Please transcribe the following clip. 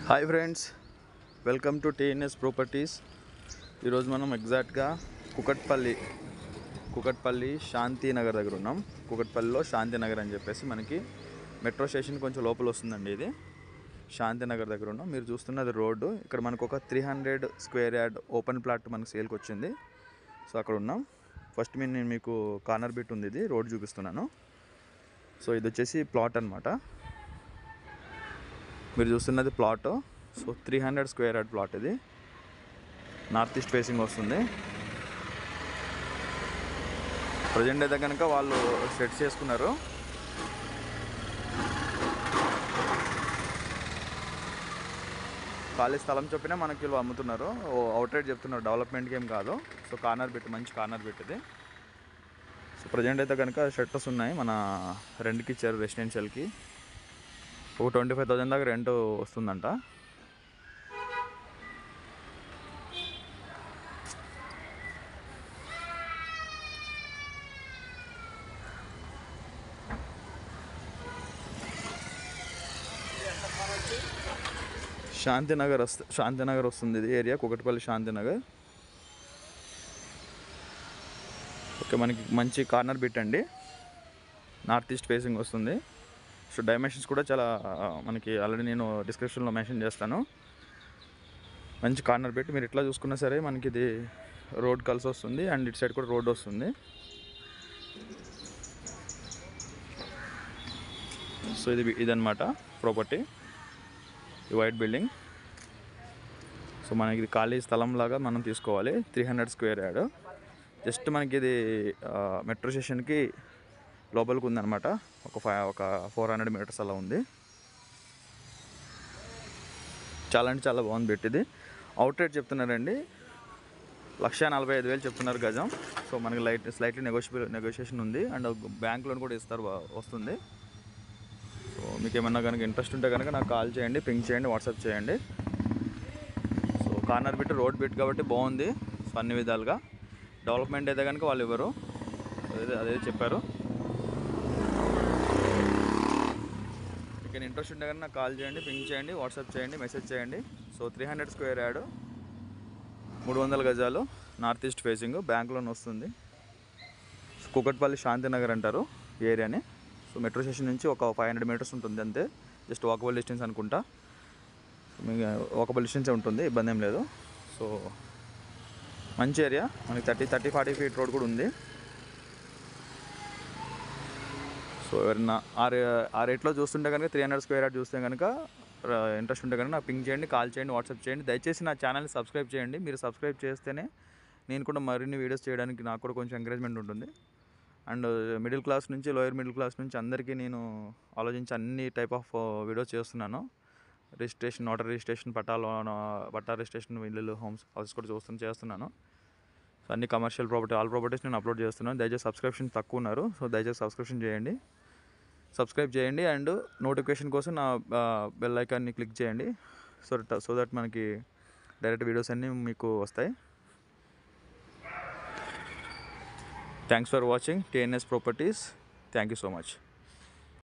hi friends welcome to TNS properties ఈరోజు మనం ఎగ్జాక్ట్గా కుకట్పల్లి కుకట్పల్లి శాంతినగర్ దగ్గర ఉన్నాం కుకట్పల్లిలో శాంతినగర్ అని చెప్పేసి మనకి మెట్రో స్టేషన్ కొంచెం లోపల వస్తుందండి ఇది శాంతినగర్ దగ్గర ఉన్నాం మీరు చూస్తున్నది రోడ్డు ఇక్కడ మనకు ఒక three hundred square yard open plot మనకు సేల్కి వచ్చింది సో అక్కడ ఉన్నాం ఫస్ట్ మీ నేను మీకు కార్నర్ బిట్ ఉంది ఇది రోడ్ చూపిస్తున్నాను సో ఇది వచ్చేసి ప్లాట్ అనమాట మీరు చూస్తున్నది plot so three hundred square yard plot ఇది నార్త్ ఈస్ట్ ఫేసింగ్ వస్తుంది ప్రజెంట్ అయితే కనుక వాళ్ళు సెట్ చేసుకున్నారు ఖాళీ స్థలం చొప్పున మనకి వీళ్ళు అమ్ముతున్నారు అవుట్ రేట్ చెప్తున్నారు డెవలప్మెంట్కి ఏం కాదు సో కార్నర్ బిట్ మంచి కార్నర్ బిట్ ఇది సో ప్రజెంట్ అయితే కనుక షట్టర్స్ ఉన్నాయి మన రెంట్కి ఇచ్చారు రెసిడెన్షియల్కి ఒక ట్వంటీ ఫైవ్ థౌసండ్ దాకా రెంట్ వస్తుందంట శాంతినగర్ వస్తుంది శాంతినగర్ వస్తుంది ఇది ఏరియా కుకట్పల్లి శాంతినగర్ ఓకే మనకి మంచి కార్నర్ బిట్ అండి నార్త్ ఈస్ట్ ఫేసింగ్ వస్తుంది సో డైమెన్షన్స్ కూడా చాలా ఆ, మనకి ఆల్రెడీ నేను డిస్క్రిప్షన్లో మెన్షన్ చేస్తాను మంచి కార్నర్ పెట్టి మీరు ఎట్లా చూసుకున్నా సరే మనకి ఇది రోడ్ కలిసి వస్తుంది అండ్ ఇటు సైడ్ కూడా రోడ్ వస్తుంది సో ఇది ఇదన్నమాట ప్రాపర్టీ ఈ వైట్ బిల్డింగ్ సో మనకి ఇది ఖాళీ స్థలం లాగా మనం తీసుకోవాలి three hundred square yard just మనకి ఇది ఆ, మెట్రో స్టేషన్కి లోపలికి ఉందన్నమాట ఒక ఫైవ్ ఒక ఫోర్ హండ్రెడ్ మీటర్స్ అలా ఉంది చాలా అంటే చాలా బాగుంది బిట్ ఇది అవుట్ రేట్ చెప్తున్నారండి లక్ష నలభై ఐదు వేలు చెప్తున్నారు గజం సో మనకి లైట్ స్లైట్లీ నెగోషియబుల్ నెగోషియేషన్ ఉంది అండ్ బ్యాంక్ లోన్ కూడా ఇస్తారు వా- వస్తుంది సో మీకు ఏమన్నా కనుక ఇంట్రెస్ట్ ఉంటే కనుక నాకు కాల్ చేయండి పింక్ చేయండి వాట్సాప్ చేయండి so corner bit road bit కాబట్టి బాగుంది సో అన్ని విధాలుగా డెవలప్మెంట్ అయితే కనుక వాళ్ళు ఇవ్వరు అదే అదే చెప్పారు మీకు ఇంట్రెస్ట్ ఉంటే కనుక నాకు కాల్ చేయండి పింక్ చేయండి వాట్సాప్ చేయండి మెసేజ్ చేయండి so three hundred square yard మూడు వందల గజాలు north east facing bank loan వస్తుంది కుకట్పల్లి శాంతినగర్ అంటారు ఈ ఏరియాని సో మెట్రో స్టేషన్ నుంచి ఒక ఫైవ్ హండ్రెడ్ మీటర్స్ ఉంటుంది అంతే జస్ట్ వాకబుల్ డిస్టెన్స్ అనుకుంటా మీకు వాకబుల్ డిస్టెన్సే ఉంటుంది ఇబ్బంది ఏం లేదు సో మంచి ఏరియా మనకి thirty thirty forty feet road కూడా ఉంది సో ఎవరైనా ఆ రే ఆ రేట్లో చూస్తుంటే కనుక త్రీ హండ్రెడ్ స్క్వేర్ యార్డ్ చూస్తే కనుక ఇంట్రెస్ట్ ఉంటే కనుక నాకు పింక్ చేయండి కాల్ చేయండి వాట్సాప్ చేయండి దయచేసి నా ఛానల్ని సబ్స్క్రైబ్ చేయండి మీరు సబ్స్క్రైబ్ చేస్తేనే నేను కూడా మరిన్ని వీడియోస్ చేయడానికి నాకు కూడా కొంచెం ఎంకరేజ్మెంట్ ఉంటుంది అండ్ మిడిల్ క్లాస్ నుంచి లోయర్ మిడిల్ క్లాస్ నుంచి అందరికీ నేను ఆలోచించి అన్ని టైప్ ఆఫ్ వీడియోస్ చేస్తున్నాను రిజిస్ట్రేషన్ నోటరీ రిజిస్ట్రేషన్ పట్టాలు పట్టా రిజిస్ట్రేషన్ ఇల్లు హోమ్స్ హౌసెస్ కూడా చూస్తూ చేస్తున్నాను సో అన్ని కమర్షియల్ ప్రాపర్టీ ఆల్ ప్రాపర్టీస్ నేను అప్లోడ్ చేస్తున్నాను దయచేసి సబ్స్క్రిప్షన్ తక్కువ ఉన్నారు సో దయచేసి సబ్స్క్రిప్షన్ చేయండి సబ్స్క్రైబ్ చేయండి అండ్ నోటిఫికేషన్ కోసం నా బెల్ ఐకాన్ని క్లిక్ చేయండి సో సో దట్ మనకి డైరెక్ట్ వీడియోస్ అన్నీ మీకు వస్తాయి thanks for watching TNS properties thank you so much